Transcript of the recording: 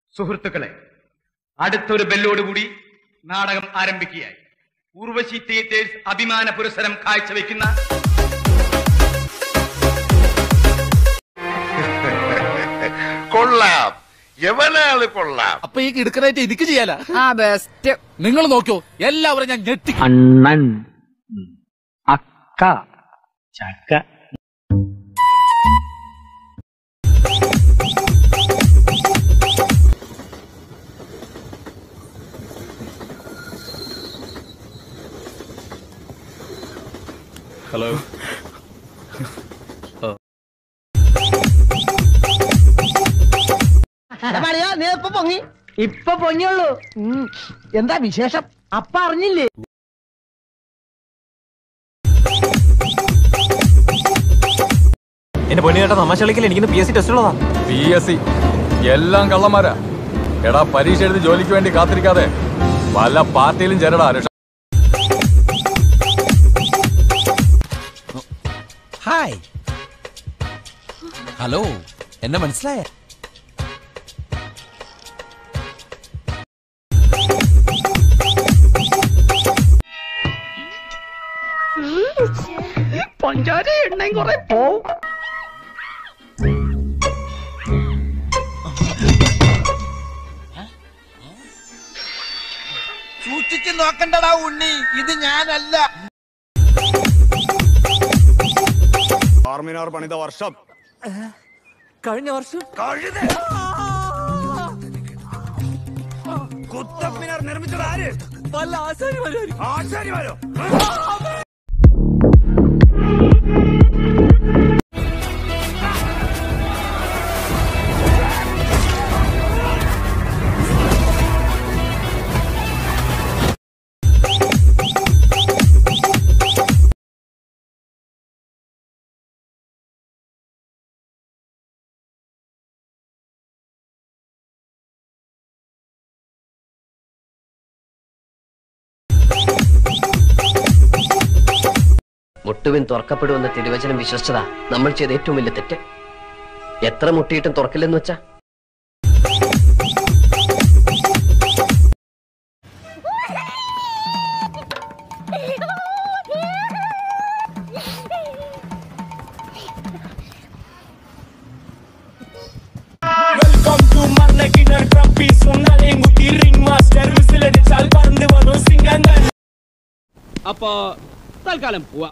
സുഹൃത്തുക്കളെ അടുത്തൊരു ബെല്ലോടുകൂടി നാടകം ആരംഭിക്കുകയായി ഉർവശി തിയേറ്റേഴ്സ് അഭിമാന പുരസ്സരം കാഴ്ചവെക്കുന്ന കൊള്ളാം എവനാള് കൊള്ളാം അപ്പൊ ഈ കിടുക്കനായിട്ട് എനിക്ക് ചെയ്യാല ആ ബെസ്റ്റ് നിങ്ങൾ നോക്കിയോ എല്ലാവരും ഞാൻ ഞെട്ടി അണ്ണൻ അക്ക ചക്ക ഹലോ നീ ഇപ്പൊ പൊങ്ങി ഇപ്പൊ പൊങ്ങിയുള്ളൂ ഉം. എന്താ വിശേഷം അപ്പ അറിഞ്ഞില്ലേ എന്റെ പൊന്നു ചേട്ടാ തമാശ കളിക്കൽ എനിക്കിന്ന് പി എസ് സി ടെസ്റ്റ് ഉള്ളതാ പി എസ് സി എല്ലാം കള്ളന്മാരാ എടാ പരീക്ഷ എഴുതി ജോലിക്ക് വേണ്ടി കാത്തിരിക്കാതെ പല പാർട്ടിയിലും ചേരടാ രക്ഷ ഹായ് ഹലോ എന്നെ മനസ്സിലായ പഞ്ചാര എണ്ണയും കുറെ പോവും സൂക്ഷിച്ച് നോക്കണ്ടടാ ഉണ്ണി ഇത് ഞാനല്ല ആർമിനാർ പണിത വർഷം കഴിഞ്ഞ വർഷം കുത്തമ്മിനാർ നിർമ്മിച്ചത് ആര് വല്ല ആശാരിമാരും ആശാരിമാരോ മുട്ടുവിൻ തുറക്കപ്പെടുമെന്ന തിരുവചനം വിശ്വസിച്ചതാ നമ്മൾ ചെയ്ത ഏറ്റവും വലിയ തെറ്റ് എത്ര മുട്ടിയിട്ടും തുറക്കില്ലെന്ന് വെച്ചാ വെൽക്കം ടു മർണക്കിണർ ട്രംപീസ് ഉണ്ണാലെ മുത്തി റിംഗ് മാസ്റ്റർ വിസിലടിച്ചാൽ പറന്ന് വന്നു സിംഗങ്ങൾ അപ്പോ തൽക്കാലം പോവാ